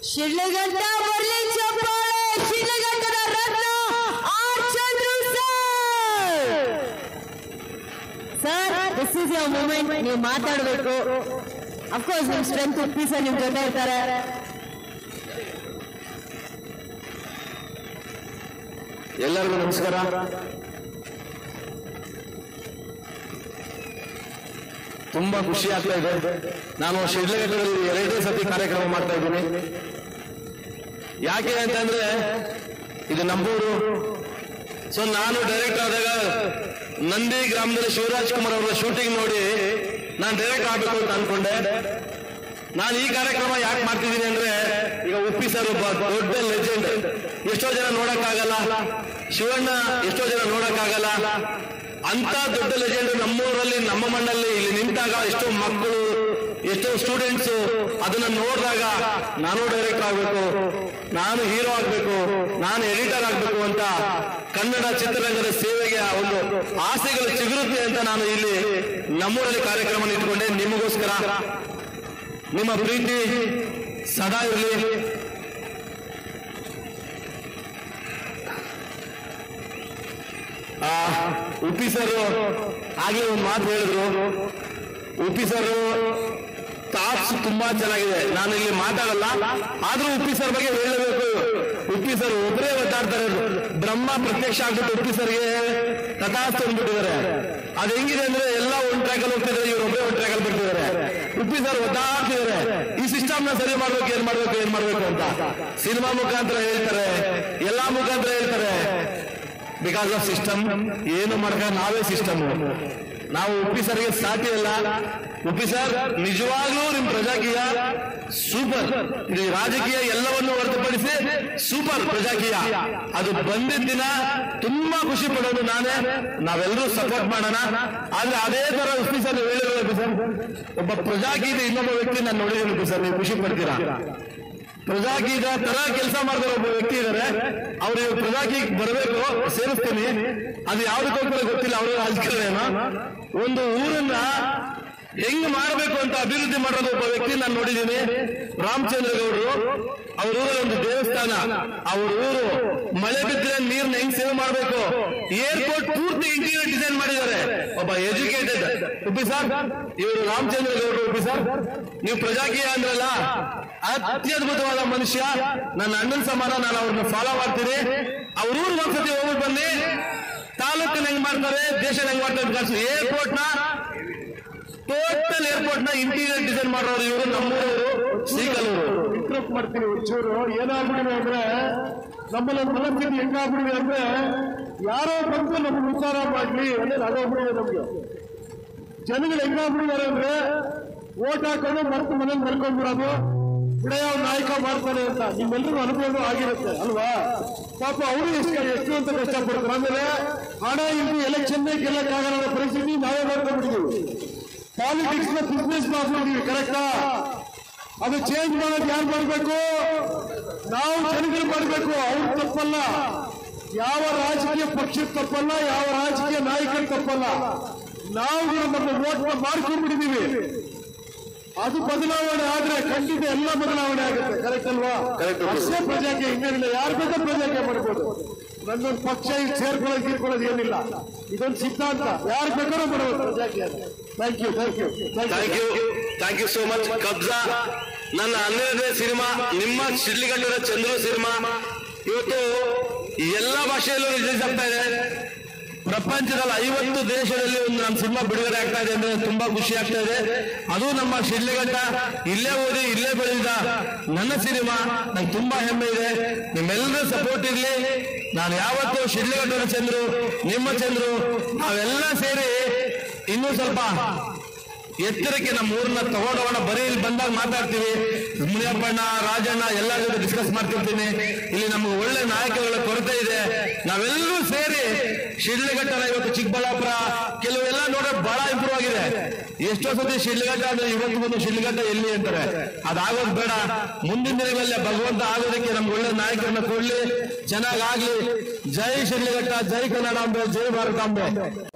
ಶಿಡ್ಲಘಟ್ಟ ಬರ್ಲಿ ಚಪ್ಪಾಳೆ ಶಿಡ್ಲಘಟ್ಟದ ರತ್ನ R Chandru sir sir this is your moment ನೀವು ಮಾತಾಡಬೇಕು ಅಫ್ಕೋರ್ಸ್ ನಿಮ್ ಸ್ಟ್ರೆಂತ್ ಉಪ್ಪಿ ಸರ್ ನಿಮ್ ಜೊತೆ ಇರ್ತಾರೆ ಎಲ್ಲರಿಗೂ ನಮಸ್ಕಾರ ತುಂಬಾ ಖುಷಿ ಆಗ್ತಾ ಇದೆ ನಾನು ಶಿಡ್ಲಘಟ್ಟದಲ್ಲಿ ಎರಡನೇ ಸತಿ ಕಾರ್ಯಕ್ರಮ ಮಾಡ್ತಾ ಇದ್ದೀನಿ ಯಾಕೆ ಅಂತಂದ್ರೆ ಇದು ನಮ್ಮೂರು ಸೊ ನಾನು ಡೈರೆಕ್ಟ್ ಆದಾಗ ನಂದಿ ಗ್ರಾಮದಲ್ಲಿ ಶಿವರಾಜ್ ಕುಮಾರ್ ಅವರ ಶೂಟಿಂಗ್ ನೋಡಿ ನಾನು ಡೈರೆಕ್ಟ್ ಆಗ್ಬೇಕು ಅಂತ ಅನ್ಕೊಂಡೆ ನಾನು ಈ ಕಾರ್ಯಕ್ರಮ ಯಾಕೆ ಮಾಡ್ತಿದ್ದೀನಿ ಅಂದ್ರೆ ಈಗ ಉಪ್ಪಿ ಸರ್ ಒಬ್ಬ ದೊಡ್ಡ ಲೆಜೆಂಡ್ ಎಷ್ಟೋ ಜನ ನೋಡಕ್ಕಾಗಲ್ಲ ಶಿವಣ್ಣ ಎಷ್ಟೋ ಜನ ನೋಡಕ್ಕಾಗಲ್ಲ ಅಂತ ದೊಡ್ಡ ಲೆಜೆಂಡ್ ನಮ್ಮೂರಲ್ಲಿ ನಮ್ಮ ಮಣ್ಣಲ್ಲಿ ಇಲ್ಲಿ ನಿಂತಾಗ ಎಷ್ಟೋ ಮಕ್ಕಳು ಎಷ್ಟೋ ಸ್ಟೂಡೆಂಟ್ಸ್ ಅದನ್ನ ನೋಡಿದಾಗ ನಾನು ಡೈರೆಕ್ಟರ್ ಆಗ್ಬೇಕು ನಾನು ಹೀರೋ ಆಗ್ಬೇಕು ನಾನು ಎಡಿಟರ್ ಆಗ್ಬೇಕು ಅಂತ ಕನ್ನಡ ಚಿತ್ರರಂಗದ ಸೇವೆಗೆ ಒಂದು ಆಸೆಗಳು ಚಿಗುರುತ್ತೆ ಅಂತ ನಾನು ಇಲ್ಲಿ ನಮ್ಮೂರಲ್ಲಿ ಕಾರ್ಯಕ್ರಮ ಇಟ್ಕೊಂಡೆ ನಿಮಗೋಸ್ಕರ ನಿಮ್ಮ ಪ್ರೀತಿ ಸದಾ ಇರಲಿ ಉಪ್ಪಿ ಸರ್ ಆಗ್ಲೇ ಒಂದು ಮಾತು ಹೇಳಿದ್ರು ಉಪ್ಪಿ ಸರ್ ಥಾಟ್ಸ್ ತುಂಬಾ ಚೆನ್ನಾಗಿದೆ ನಾನು ಇಲ್ಲಿ ಮಾತಾಡಲ್ಲ ಆದ್ರೂ ಉಪ್ಪಿ ಸರ್ ಬಗ್ಗೆ ಹೇಳಬೇಕು ಉಪ್ಪಿ ಸರ್ ಒಬ್ಬರೇ ಒದ್ದಾಡ್ತಾರೆ ಬ್ರಹ್ಮ ಪ್ರತ್ಯಕ್ಷ ಆಗ್ಬಿಟ್ಟು ಉಪ್ಪಿ ಸರ್ಗೆ ತಥಾಸ್ತು ಅಂದ್ಬಿಟ್ಟಿದ್ದಾರೆ ಅದು ಹೆಂಗಿದೆ ಅಂದ್ರೆ ಎಲ್ಲ ಒಂದ್ ಟ್ರ್ಯಾಕಲ್ಲಿ ಹೋಗ್ತಿದ್ದಾರೆ ಇವ್ರು ಒಬ್ಬರೇ ಒಂದ್ ಟ್ರ್ಯಾಕಲ್ಲಿ ಬರ್ತಿದ್ದಾರೆ ಉಪ್ಪಿ ಸರ್ ಒದ್ದಾಡ್ತಿದ್ದಾರೆ ಈ ಸಿಸ್ಟಮ್ ನ ಸರಿ ಮಾಡ್ಬೇಕು ಏನ್ ಮಾಡ್ಬೇಕು ಏನ್ ಮಾಡ್ಬೇಕು ಅಂತ ಸಿನಿಮಾ ಮುಖಾಂತರ ಹೇಳ್ತಾರೆ ಎಲ್ಲಾ ಮುಖಾಂತರ ಹೇಳ್ತಾರೆ ಬಿಕಾಸ್ ಆಫ್ ಸಿಸ್ಟಮ್ ಏನು ಮಾಡ್ಕ ನಾವೇ ಸಿಸ್ಟಮ್ ನಾವು ಉಪ್ಪಿ ಸರ್ಗೆ ಸಾಟಿ ಅಲ್ಲ ಉಪ್ಪಿ ಸರ್ ನಿಜವಾಗ್ಲೂ ನಿಮ್ ಪ್ರಜಾಕೀಯ ಸೂಪರ್ ಇದು ರಾಜಕೀಯ ಎಲ್ಲವನ್ನು ಹೊರತುಪಡಿಸಿ ಸೂಪರ್ ಪ್ರಜಾಕೀಯ ಅದು ಬಂದಿದ್ದ ದಿನ ತುಂಬಾ ಖುಷಿ ಪಡೋದು ನಾನೇ ನಾವೆಲ್ಲರೂ ಸಪೋರ್ಟ್ ಮಾಡೋಣ ಆದ್ರೆ ಅದೇ ತರ ಉಪ್ಪಿ ಸರ್ ನೀವು ಹೇಳಿರ್ಬೇಕು ಸರ್ ಒಬ್ಬ ಪ್ರಜಾಕೀಯ ಇನ್ನೊಬ್ಬ ವ್ಯಕ್ತಿ ನಾನು ನೋಡಿದ್ದೀನಿ ಉಪ್ಪಿ ಸರ್ ನೀವು ಖುಷಿ ಪಡ್ತೀರಾ ಪ್ರಜಾಕೀಯ ತರ ಕೆಲಸ ಮಾಡಿದ ಒಬ್ಬ ವ್ಯಕ್ತಿ ಇದ್ದಾರೆ ಅವ್ರು ಇವಾಗ ಪ್ರಜಾಕೀಯ ಬರಬೇಕು ಸೇರಿಸ್ತೀನಿ ಅದು ಯಾವ್ದಕ್ಕೋಸ್ಕರ ಗೊತ್ತಿಲ್ಲ ಅವರು ರಾಜಕಾರಣ ಒಂದು ಊರನ್ನ ಹೆಂಗ್ ಮಾಡಬೇಕು ಅಂತ ಅಭಿವೃದ್ಧಿ ಮಾಡೋದು ಒಬ್ಬ ವ್ಯಕ್ತಿ ನಾನು ನೋಡಿದ್ದೀನಿ ರಾಮಚಂದ್ರ ಗೌಡರು ಅವ್ರ ಊರಲ್ಲಿ ಒಂದು ದೇವಸ್ಥಾನ ಅವ್ರ ಊರು ಮಳೆ ಬಿದ್ದರೆ ನೀರ್ನ ಹೆಂಗ್ ಸೇವ್ ಮಾಡಬೇಕು ಏರ್ಪೋರ್ಟ್ ಪೂರ್ತಿ ಇಂಟೀರಿಯರ್ ಡಿಸೈನ್ ಮಾಡಿದ್ದಾರೆ ಒಬ್ಬ ಎಜುಕೇಟೆಡ್ ಉಪ್ಪಿ ಸರ್ ಇವರು ರಾಮಚಂದ್ರ ಗೌಡರು ಉಪ್ಪಿ ಸರ್ ನೀವು ಪ್ರಜಾಕೀಯ ಅಂದ್ರಲ್ಲ ಅತ್ಯದ್ಭುತವಾದ ಮನುಷ್ಯ ನನ್ನ ಅಣ್ಣನ ಸಮಾನ ನಾನು ಅವ್ರನ್ನ ಫಾಲೋ ಮಾಡ್ತೀನಿ ಅವ್ರ ಊರಿಗೆ ಒಂದ್ಸತಿ ಹೋಗ್ಬಿಟ್ಟು ಬನ್ನಿ ತಾಲೂಕನ್ನ ಹೆಂಗ್ ಮಾಡ್ತಾರೆ ದೇಶ ಹೆಂಗ್ ಮಾಡ್ತಾರೆ ಅಂತ ಕಾಣಿಸ್ತು ಏರ್ಪೋರ್ಟ್ ನ ಟೋಟಲ್ ಏರ್ಪೋರ್ಟ್ ನ ಇಂಟೀರಿಯರ್ ಡಿಸೈನ್ ಮಾಡೋರು ಇವರು ನಮ್ಮೂರವರು ಶ್ರೀಕಲ್ಲೂರು ಇಂಟ್ರಪ್ಟ್ ಮಾಡ್ತೀನಿ ಒಂಚೂರು ಏನಾಗ್ಬಿಡಿದೆ ಅಂದ್ರೆ ನಮ್ಮಲ್ಲಿ ಒಂದು ಮನಸ್ಥಿತಿ ಹೆಂಗಾಗ್ಬಿಡಿದೆ ಅಂದ್ರೆ ಯಾರೋ ಬಂದು ನಮ್ಗೆ ಉದ್ಧಾರ ಮಾಡ್ಲಿ ಅನ್ನೋದು ಅದಾಗ್ಬಿಡಿದೆ ನಮ್ಗೆ ಜನಗಳು ಹೆಂಗಾಗ್ಬಿಡಿದಾರೆ ಅಂದ್ರೆ ಓಟ್ ಹಾಕೊಂಡು ಮರ್ತು ಮನೇಲಿ ಮಲ್ಕೊಂಡ್ಬಿಡೋದು ಬಿಡಯ ನಾಯಕ ಮಾಡ್ತಾನೆ ಅಂತ ನಿಮ್ಮೆಲ್ಲರಿಗೂ ಅನುಭವ ಆಗಿರುತ್ತೆ ಅಲ್ವಾ ಪಾಪ ಅವರು ಎಷ್ಟು ಎಷ್ಟು ಅಂತ ಕಷ್ಟಪಡ್ತಾರೆ ಆಮೇಲೆ ಹಣ ಇದ್ದು ಎಲೆಕ್ಷನ್ ಗೆಲ್ಲಕ್ಕಾಗಲ್ಲ ಅನ್ನೋ ಪರಿಸ್ಥಿತಿ ನಾವೇ ಮಾಡ್ಕೊಂಡ್ಬಿಟ್ಟಿದ್ದೀವಿ ಪಾಲಿಟಿಕ್ಸ್ ನ ಬಿಸ್ನೆಸ್ ಮಾಡ್ಬಿಟ್ಟಿದ್ದೀವಿ ಕರೆಕ್ಟಾ ಅದು ಚೇಂಜ್ ಮಾಡೋದು ಯಾರು ಮಾಡಬೇಕು ನಾವು ಜನಗಳು ಮಾಡಬೇಕು ಅವ್ರು ತಪ್ಪಲ್ಲ ಯಾವ ರಾಜಕೀಯ ಪಕ್ಷದ ತಪ್ಪಲ್ಲ ಯಾವ ರಾಜಕೀಯ ನಾಯಕರ ತಪ್ಪಲ್ಲ ನಾವು ನಮ್ಮ ವೋಟ್ ಮಾಡ್ಕೊಂಡ್ಬಿಟ್ಟಿದೀವಿ ಅದು ಬದಲಾವಣೆ ಆದ್ರೆ ಖಂಡಿತ ಎಲ್ಲ ಬದಲಾವಣೆ ಆಗುತ್ತೆ ಕರೆಕ್ಟ್ ಅಲ್ವಾ Correct. ಅಷ್ಟೇ ಪ್ರಜಾಕೀಯ ಹಿಂಗೇನಿಲ್ಲ ಯಾರು ಬೇಕಾದ್ರೂ ಪ್ರಜಾಕೀಯ ಮಾಡ್ಬೋದು ನನ್ನೊಂದು ಪಕ್ಷ ಇಲ್ಲಿ ಸೇರ್ಕೊಳ್ಳೋದು ಗಿರ್ಕೊಳ್ಳೋದು ಏನಿಲ್ಲ ಇದೊಂದು ಸಿದ್ಧಾಂತ ಯಾರು ಬೇಕಾದ್ರೂ ಮಾಡ್ಬೋದು Prajakiya thank you thank you thank you thank you so much Kabzaa ನನ್ನ ಹನ್ನೆರಡನೇ ಸಿನಿಮಾ ನಿಮ್ಮ ಶಿಡ್ಲಿಗಟ್ಟದ ಚಂದ್ರು ಸಿನಿಮಾ ಇವತ್ತು ಎಲ್ಲ ಭಾಷೆಯಲ್ಲೂ ರಿಲೀಸ್ ಆಗ್ತಾ ಇದೆ ಪ್ರಪಂಚದಲ್ಲಿ ಐವತ್ತು ದೇಶದಲ್ಲಿ ಒಂದು ನನ್ನ ಸಿನಿಮಾ ಬಿಡುಗಡೆ ಆಗ್ತಾ ಇದೆ ಅಂದ್ರೆ ತುಂಬಾ ಖುಷಿ ಆಗ್ತಾ ಇದೆ ಅದು ನಮ್ಮ ಶಿಡ್ಲಿಘಟ್ಟ ಇಲ್ಲೇ ಓದಿ ಇಲ್ಲೇ ಬೆಳೆದ ನನ್ನ ಸಿನಿಮಾ ನಂಗೆ ತುಂಬಾ ಹೆಮ್ಮೆ ಇದೆ ನಿಮ್ಮೆಲ್ಲರ ಸಪೋರ್ಟ್ ಇರ್ಲಿ ನಾನು ಯಾವತ್ತೂ ಶಿಡ್ಲಿಘಟ್ಟದ ಚಂದ್ರು ನಿಮ್ಮ ಚಂದ್ರು ನಾವೆಲ್ಲ ಸೇರಿ ಇನ್ನೂ ಸ್ವಲ್ಪ ಎತ್ತರಕ್ಕೆ ನಮ್ಮ ಊರನ್ನ ತಗೊಂಡೋಗೋಣ ಬರೀ ಇಲ್ಲಿ ಬಂದಾಗ ಮಾತಾಡ್ತೀವಿ ಮುನಿಯಪ್ಪಣ್ಣ ರಾಜಣ್ಣ ಎಲ್ಲ ಜೊತೆ ಡಿಸ್ಕಸ್ ಮಾಡ್ತಿರ್ತೀನಿ ಇಲ್ಲಿ ನಮ್ಗೆ ಒಳ್ಳೆ ನಾಯಕರುಗಳ ಕೊರತೆ ಇದೆ ನಾವೆಲ್ಲರೂ ಸೇರಿ ಶಿಡ್ಲಘಟ್ಟನ ಇವತ್ತು ಚಿಕ್ಕಬಳ್ಳಾಪುರ ಕೆಲವೆಲ್ಲ ನೋಡೋ ಬಹಳ ಇಂಪ್ರೂವ್ ಆಗಿದೆ ಎಷ್ಟೋ ಸತಿ ಶಿಡ್ಲಘಟ್ಟ ಅಂದ್ರೆ ಇವತ್ತು ಬಂದು ಶಿಡ್ಲಘಟ್ಟ ಎಲ್ಲಿ ಅಂತಾರೆ ಅದಾಗೋದು ಬೇಡ ಮುಂದಿನ ದಿನಗಳಲ್ಲಿ ಭಗವಂತ ಆಗೋದಕ್ಕೆ ನಮ್ಗೆ ಒಳ್ಳೆ ನಾಯಕರನ್ನ ಕೊಡ್ಲಿ ಚೆನ್ನಾಗಾಗ್ಲಿ ಜೈ ಶಿಡ್ಲಘಟ್ಟ ಜೈ ಕನ್ನಡಾಂಬೆ ಜೈ ಭಾರತಾಂಬೆ